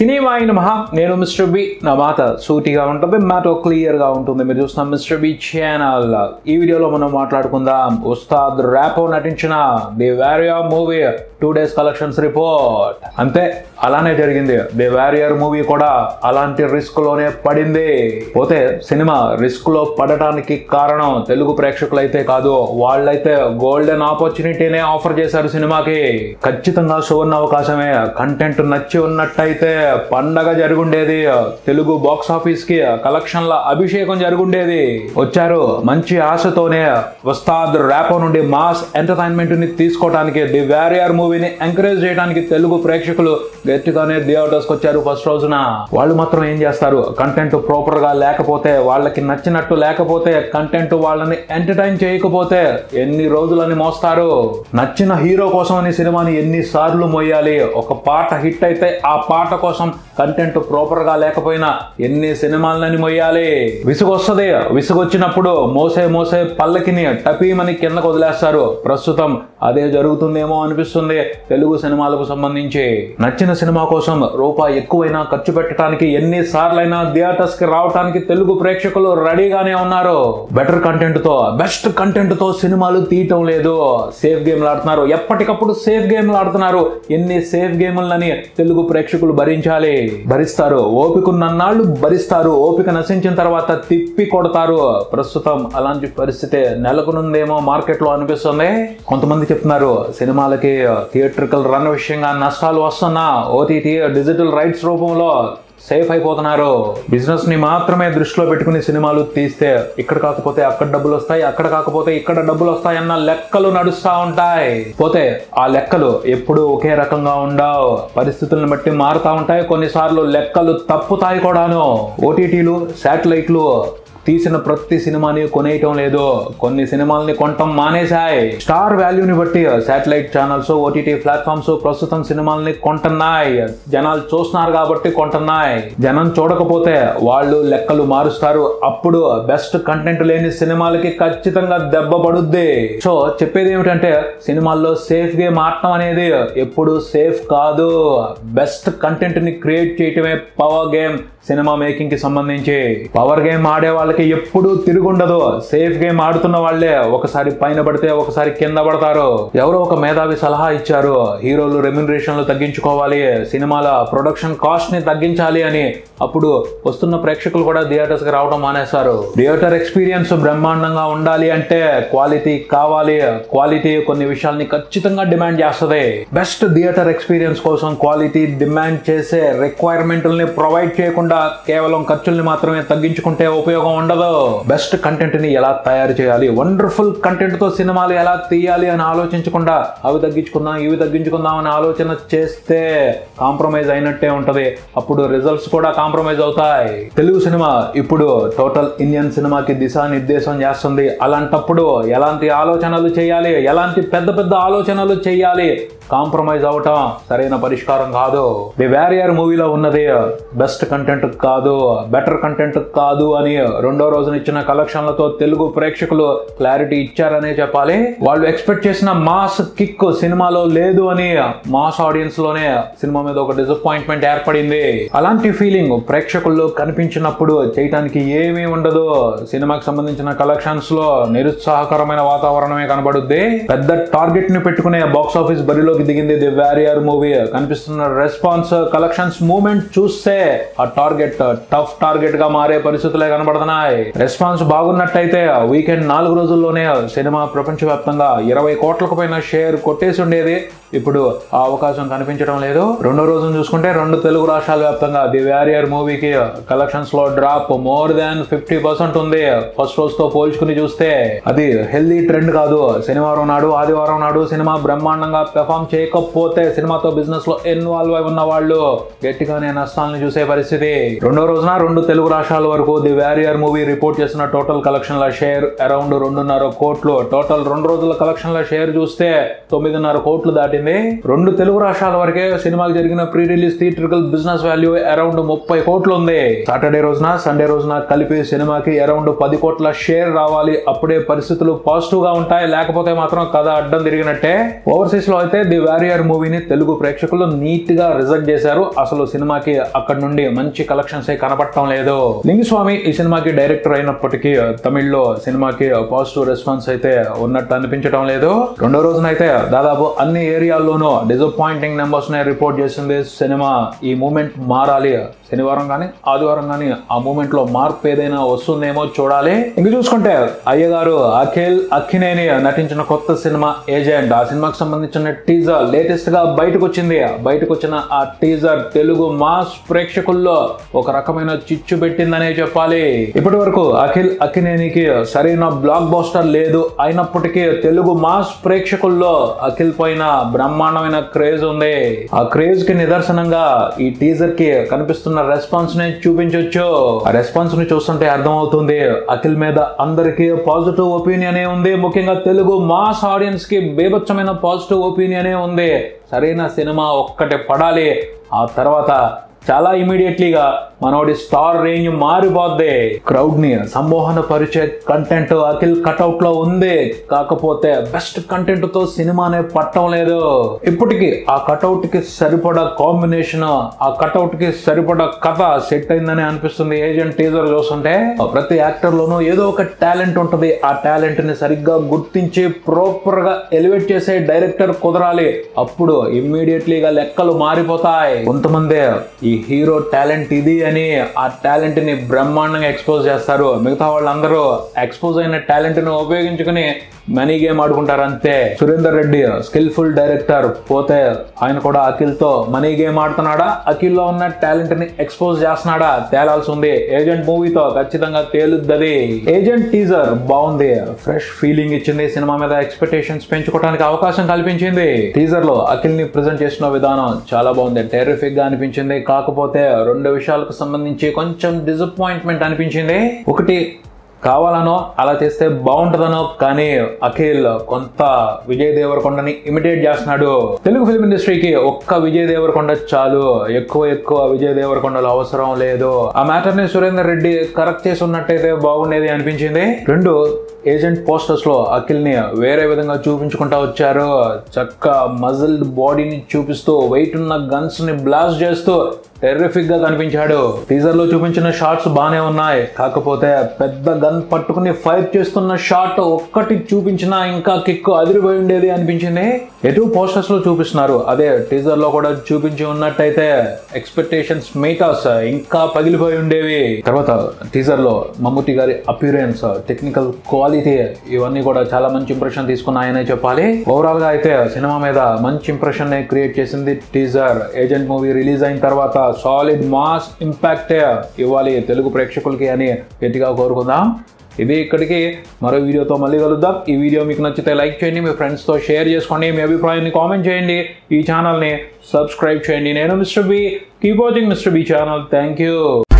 cinema అయిన మహా నేను మిస్టర్ బి నా మాట సూటిగా ఉంటుంది మాట క్లియర్ గా ఉంటుంది మీరు చూస్తున్న మిస్టర్ బి ఛానల్ ఈ వీడియోలో మనం మాట్లాడుకుందాం ఉస్తాద్ ర్యాపో నటించిన The Warrior movie two days collections report అంతే అలానే జరిగింది ది వారియర్ మూవీ కూడా అలాంటి రిస్క్ లోనే పడింది పోతే సినిమా రిస్క్ లో పడటానికి కారణం తెలుగు ప్రేక్షకులైతే కాదు వాళ్ళైతే గోల్డెన్ ఆపర్చునిటీనే ఆఫర్ చేశారు సినిమాకి ఖచ్చితంగా సువర్ణ అవకాశమే కంటెంట్ నచ్చి ఉన్నట్టయితే పండగ జరుగుండేది తెలుగు బాక్స్ ఆఫీస్ కి కలెక్షన్ల అభిషేకం జరుగుండేది వచ్చారు మంచి ఆశతోనే వస్తాద్ ర్యాపో నుండి మాస్ ఎంటర్టైన్మెంట్ ని తీసుకోవడానికి ది వారియర్ మూవీని ఎంకరేజ్ చేయడానికి తెలుగు ప్రేక్షకులు గట్టిగానే థియేటర్స్ వచ్చారు ఫస్ట్ రోజున వాళ్ళు మాత్రం ఏం చేస్తారు కంటెంట్ ప్రాపర్ గా లేకపోతే వాళ్ళకి నచ్చినట్టు లేకపోతే కంటెంట్ వాళ్ళని ఎంటర్టైన్ చేయకపోతే ఎన్ని రోజులని మోస్తారు నచ్చిన హీరో కోసం అని సినిమాని ఎన్ని సార్లు మోయాలి ఒక పాట హిట్ అయితే ఆ పాట కోసం కంటెంట్ ప్రాపర్ గా లేకపోయినా ఎన్ని సినిమాలని మొయ్యాలి విసుగొస్తుంది విసుగొచ్చినప్పుడు మోసే మోసే పల్లకిని టపీమని కిందకు వదిలేస్తారు ప్రస్తుతం అదే జరుగుతుందేమో అనిపిస్తుంది తెలుగు సినిమాలకు సంబంధించి నచ్చిన సినిమా కోసం రూపాయి ఎక్కువైనా ఖర్చు పెట్టడానికి ఎన్ని సార్లైనా థియేటర్స్ కి రావడానికి తెలుగు ప్రేక్షకులు రెడీగానే ఉన్నారు బెటర్ కంటెంట్ తో బెస్ట్ కంటెంట్ తో సినిమాలు తీయటం లేదు సేఫ్ గేమ్లు ఆడుతున్నారు ఎప్పటికప్పుడు సేఫ్ గేమ్లు ఆడుతున్నారు ఎన్ని సేఫ్ గేమ్లని తెలుగు ప్రేక్షకులు భరించాలి భరిస్తారు ఓపికన్నన్నాళ్ళు భరిస్తారు ఓపిక నశించిన తర్వాత తిప్పి కొడతారు ప్రస్తుతం అలాంటి పరిస్థితి నెలకొనుందేమో మార్కెట్ లో అనిపిస్తుంది కొంతమంది చెప్తున్నారు సినిమాలకి థియేట్రికల్ రన్ విషయంగా నష్టాలు వస్తున్నా ఓటీటీ డిజిటల్ రైట్స్ రూపంలో సేఫ్ అయిపోతున్నారు బిజినెస్ ని మాత్రమే దృష్టిలో పెట్టుకుని సినిమాలు తీస్తే ఇక్కడ కాకపోతే అక్కడ డబ్బులు వస్తాయి అక్కడ కాకపోతే ఇక్కడ డబ్బులు వస్తాయి అన్న లెక్కలు నడుస్తా ఉంటాయి పోతే ఆ లెక్కలు ఎప్పుడు ఒకే రకంగా ఉండవు పరిస్థితులను బట్టి మారుతా ఉంటాయి కొన్నిసార్లు లెక్కలు తప్పుతాయి కూడాను ఓటీటీలు శాటిలైట్లు తీసిన ప్రతి సినిమాని కొనేయటం లేదు కొన్ని సినిమాల్ని కొనటం మానేశాయి స్టార్ వాల్యూని బట్టి శాటిలైట్ ఛానల్స్ ఓటీటీ ప్లాట్ఫామ్స్ ప్రస్తుతం సినిమాల్ని కొంటున్నాయి జనాలు చూస్తున్నారు కాబట్టి కొంటున్నాయి జనం చూడకపోతే వాళ్ళు లెక్కలు మారుస్తారు అప్పుడు బెస్ట్ కంటెంట్ లేని సినిమాలకి ఖచ్చితంగా దెబ్బ పడుద్ది సో చెప్పేది ఏమిటంటే సినిమాల్లో సేఫ్ గేమ్ ఆడటం అనేది ఎప్పుడు సేఫ్ కాదు బెస్ట్ కంటెంట్ ని క్రియేట్ చేయటమే పవర్ గేమ్ సినిమా మేకింగ్ కి సంబంధించి పవర్ గేమ్ ఆడే వాళ్ళకి ఎప్పుడూ తిరుగుండదు సేఫ్ గేమ్ ఆడుతున్న వాళ్ళే ఒకసారి పైన పడితే ఒకసారి కింద పడతారు ఎవరో ఒక మేధావి సలహా ఇచ్చారు హీరోలు రెమ్యునరేషన్లు తగ్గించుకోవాలి సినిమాల ప్రొడక్షన్ కాస్ట్ ని తగ్గించాలి అని అప్పుడు వస్తున్న ప్రేక్షకులు కూడా థియేటర్స్ కి రావడం మానేశారు థియేటర్ ఎక్స్పీరియన్స్ బ్రహ్మాండంగా ఉండాలి అంటే క్వాలిటీ కావాలి క్వాలిటీ కొన్ని విషయాల్ని ఖచ్చితంగా డిమాండ్ చేస్తుంది బెస్ట్ థియేటర్ ఎక్స్పీరియన్స్ కోసం క్వాలిటీ డిమాండ్ చేసే రిక్వైర్మెంట్లని ప్రొవైడ్ చేయకుండా కేవలం ఖర్చుల్ని మాత్రమే తగ్గించుకుంటే ఉపయోగం ఉండదు బెస్ట్ కంటెంట్ ని ఎలా తయారు చేయాలి వండర్ఫుల్ కంటెంట్ తో సినిమాలు ఎలా తీయాలి అని ఆలోచించకుండా అవి తగ్గించుకుందాం ఇవి తగ్గించుకుందాం అని ఆలోచన చేస్తే కాంప్రమైజ్ అయినట్టే ఉంటది అప్పుడు రిజల్ట్స్ కూడా కాంప్రమైజ్ అవుతాయి తెలుగు సినిమా ఇప్పుడు టోటల్ ఇండియన్ సినిమాకి దిశానిర్దేశం చేస్తుంది అలాంటప్పుడు ఎలాంటి ఆలోచనలు చేయాలి ఎలాంటి పెద్ద పెద్ద ఆలోచనలు చేయాలి కాంప్రమైజ్ అవటం సరైన పరిష్కారం కాదు ది వారియర్ మూవీలో ఉన్నది బెస్ట్ కంటెంట్ కాదు బెటర్ కంటెంట్ కాదు అని రెండో రోజున ఇచ్చిన కలెక్షన్లతో తెలుగు ప్రేక్షకులు క్లారిటీ ఇచ్చారనే చెప్పాలి వాళ్ళు ఎక్స్పెక్ట్ చేసిన మాస్ కిక్ సినిమాలో లేదు అని మాస్ ఆడియన్స్ లోనే సినిమా మీద ఒక డిసప్పాయింట్మెంట్ ఏర్పడింది అలాంటి ఫీలింగ్ ప్రేక్షకుల్లో కనిపించినప్పుడు చేయటానికి ఏమీ ఉండదు సినిమాకి సంబంధించిన కలెక్షన్స్ లో నిరుత్సాహకరమైన వాతావరణమే కనబడుద్ది పెద్ద టార్గెట్ ని పెట్టుకునే బాక్స్ ఆఫీస్ బరిలోకి దిగింది ది వారియర్ మూవీ కనిపిస్తున్న రెస్పాన్స్ కలెక్షన్స్ మూమెంట్ చూస్తే ఆ టార్గెట్ టఫ్ టార్గెట్ గా మారే పరిస్థితులే కనబడుతున్నాయి రెస్పాన్స్ బాగున్నట్టయితే వీకెండ్ నాలుగు రోజుల్లోనే సినిమా ప్రపంచవ్యాప్తంగా ఇరవై కోట్లకు పైన షేర్ కొట్టేసి ఉండేది ఇప్పుడు ఆ అవకాశం కనిపించడం లేదు రెండో రోజున చూసుకుంటే రెండు తెలుగు రాష్ట్రాల వ్యాప్తంగా ది వారియర్ మూవీకి కలెక్షన్స్ లో drop more than fifty percent ఉంది ఫస్ట్ రోజు తో పోల్చుకుని చూస్తే అది హెల్దీ ట్రెండ్ కాదు శనివారం నాడు ఆదివారం నాడు సినిమా బ్రహ్మాండంగా పెర్ఫామ్ చేయకపోతే సినిమాతో బిజినెస్ లో ఇన్వాల్వ్ అయి ఉన్న వాళ్ళు గట్టిగానే నష్టాలను చూసే పరిస్థితి రెండో రోజున రెండు తెలుగు రాష్ట్రాల వరకు ది వారియర్ మూవీ రిపోర్ట్ చేసిన టోటల్ కలెక్షన్ల షేర్ అరౌండ్ రెండున్నర కోట్లు టోటల్ రెండు రోజుల కలెక్షన్ల షేర్ చూస్తే తొమ్మిదిన్నర కోట్లు దాటింది అయిపోయింది రెండు తెలుగు రాష్ట్రాల వరకే సినిమాకి జరిగిన pre release theatrical business value around ముప్పై కోట్లు ఉంది సాటర్డే రోజున సండే రోజున కలిపి సినిమాకి అరౌండ్ పది కోట్ల షేర్ రావాలి అప్పుడే పరిస్థితులు పాజిటివ్ గా ఉంటాయి లేకపోతే మాత్రం కథ అడ్డం తిరిగినట్టే ఓవర్సీస్ లో అయితే ది వారియర్ మూవీని తెలుగు ప్రేక్షకులు నీట్ గా రిజెక్ట్ చేశారు అసలు సినిమాకి అక్కడ నుండి మంచి కలెక్షన్స్ ఏ కనపడటం లేదు లింగస్వామి ఈ సినిమాకి డైరెక్టర్ అయినప్పటికీ తమిళ్లో సినిమాకి పాజిటివ్ రెస్పాన్స్ అయితే ఉన్నట్టు అనిపించడం లేదు రెండో రోజున అయితే దాదాపు అన్ని ఏరియాల్లోనూ డిసప్పాయింటింగ్ నెంబర్స్ నే రిపోర్ట్ చేసింది సినిమా ఈ మూమెంట్ మారాలి శనివారం కానీ ఆదివారం కానీ ఆ మూమెంట్ లో మార్పు ఏదైనా వస్తుందేమో చూడాలి ఇంక చూసుకుంటే అయ్యగారు అఖిల్ అక్కినేని నటించిన కొత్త సినిమా ఏజెంట్ ఆ సినిమాకి సంబంధించిన టీజర్ లేటెస్ట్ గా బయటకు వచ్చింది బయటకు వచ్చిన ఆ టీజర్ తెలుగు మాస్ ప్రేక్షకుల్లో ఒక రకమైన చిచ్చు పెట్టిందనే చెప్పాలి ఇప్పటి వరకు అఖిల్ అక్కినేనికి సరైన బ్లాక్ బాస్టర్ లేదు అయినప్పటికీ తెలుగు మాస్ ప్రేక్షకుల్లో అఖిల్ పైన బ్రహ్మాండమైన క్రేజ్ ఉంది ఆ క్రేజ్ కి నిదర్శనంగా ఈ టీజర్ కి కనిపిస్తున్న రెస్పాన్స్ ని చూపించొచ్చు ఆ రెస్పాన్స్ ని చూస్తుంటే అర్థమవుతుంది అఖిల్ మీద అందరికీ పాజిటివ్ ఒపీనియనే ఉంది ముఖ్యంగా తెలుగు మాస్ ఆడియన్స్ కి బేభత్సమైన పాజిటివ్ ఒపీనియనే ఉంది సరైన సినిమా ఒక్కటే పడాలి ఆ తర్వాత చాలా ఇమీడియట్లీగా మనోడి స్టార్ రేంజ్ మారిపోద్ది క్రౌడ్ ని సంమోహన పరిచే కంటెంట్ అఖిల్ కట్అవుట్ లో ఉంది కాకపోతే బెస్ట్ కంటెంట్ తో సినిమానే పట్టం లేదు ఇప్పటికి ఆ కట్అవుట్ కి సరిపడా కాంబినేషన్ ఆ కట్అవుట్ కి సరిపడా కథ సెట్ అయిందని అనిపిస్తుంది ఏజెంట్ టీజర్ చూస్తుంటే ప్రతి యాక్టర్ లోనూ ఏదో ఒక టాలెంట్ ఉంటది ఆ టాలెంట్ ని సరిగ్గా గుర్తించి ప్రాపర్ గా ఎలివేట్ చేసే డైరెక్టర్ కుదరాలి అప్పుడు ఇమ్మీడియట్లీగా లెక్కలు మారిపోతాయి కొంతమంది ఈ హీరో టాలెంట్ ఇది అని ఆ టాలెంట్ ని బ్రహ్మాండంగా ఎక్స్పోజ్ చేస్తారు మిగతా వాళ్ళందరూ ఎక్స్పోజ్ అయిన టాలెంట్ ని ఉపయోగించుకుని మనీ గేమ్ ఆడుకుంటారు అంతే సురేందర్ రెడ్డి స్కిల్ఫుల్ డైరెక్టర్ పోతే ఆయన కూడా అఖిల్ తో మనీ గేమ్ ఆడుతున్నాడా అఖిల్ లో ఉన్న టాలెంట్ ని ఎక్స్పోజ్ చేస్తున్నాడా తేలాల్సి ఉంది ఏజెంట్ మూవీతో ఖచ్చితంగా తేలుద్దది ఏజెంట్ టీజర్ బాగుంది ఫ్రెష్ ఫీలింగ్ ఇచ్చింది సినిమా మీద ఎక్స్పెక్టేషన్స్ పెంచుకోవడానికి అవకాశం కల్పించింది టీజర్ లో అఖిల్ ని ప్రెజెంట్ చేసిన విధానం చాలా బాగుంది టెరిఫిక్ గా అనిపించింది కాకపోతే రెండు విషయాలకు సంబంధించి కొంచెం డిసప్పాయింట్మెంట్ అనిపించింది ఒకటి కావాలనో అలా చేస్తే బాగుంటుందనో కానీ అఖిల్ కొంత విజయ్ దేవరకొండని ఇమిటేట్ చేస్తున్నాడు తెలుగు ఫిల్మ్ ఇండస్ట్రీకి ఒక్క విజయ్ దేవరకొండ చాలు ఎక్కువ ఎక్కువ విజయ్ దేవరకొండలు అవసరం లేదు ఆ మ్యాటర్ ని సురేందర్ రెడ్డి కరెక్ట్ చేసి ఉన్నట్టయితే బాగుండేది అనిపించింది రెండు ఏజెంట్ పోస్టర్స్ లో అఖిల్ ని వేరే విధంగా చూపించుకుంటా వచ్చారు చక్క మజిల్డ్ బాడీని చూపిస్తూ వెయిట్ ఉన్న గన్స్ ని బ్లాస్ట్ చేస్తూ టెర్రిఫిక్ గా కనిపించాడు టీజర్ లో చూపించిన షాట్స్ బానే ఉన్నాయి కాకపోతే పెద్ద గన్ పట్టుకుని ఫైర్ చేస్తున్న షాట్ ఒక్కటి చూపించినా ఇంకా కిక్ అదిరిపోయి ఉండేది అనిపించింది ఎటు పోస్టర్స్ లో చూపిస్తున్నారు అదే టీజర్ లో కూడా చూపించి ఉన్నట్టయితే ఎక్స్పెక్టేషన్స్ మేకర్స్ ఇంకా పగిలిపోయి ఉండేవి తర్వాత టీజర్ లో మమ్ముటి గారి అపీరెన్స్ టెక్నికల్ క్వాలిటీ ఇవన్నీ కూడా చాలా మంచి ఇంప్రెషన్ తీసుకున్నాయనే చెప్పాలి ఓవరాల్ గా అయితే సినిమా మీద మంచి ఇంప్రెషన్ ని క్రియేట్ చేసింది టీజర్ ఏజెంట్ మూవీ రిలీజ్ అయిన తర్వాత సాలిడ్ మాస్ ఇంపాక్ట్ ఇవ్వాలి తెలుగు ప్రేక్షకులకి అని గట్టిగా కోరుకుందాం ఇది ఇక్కడికి మరో వీడియోతో మళ్ళీ కలుద్దాం ఈ వీడియో మీకు నచ్చితే లైక్ చేయండి మీ ఫ్రెండ్స్తో షేర్ చేసుకోండి మీ అభిప్రాయాన్ని కామెంట్ చేయండి ఈ ఛానల్ని సబ్స్క్రైబ్ చేయండి నేను Mr B keep watching Mr B channel thank you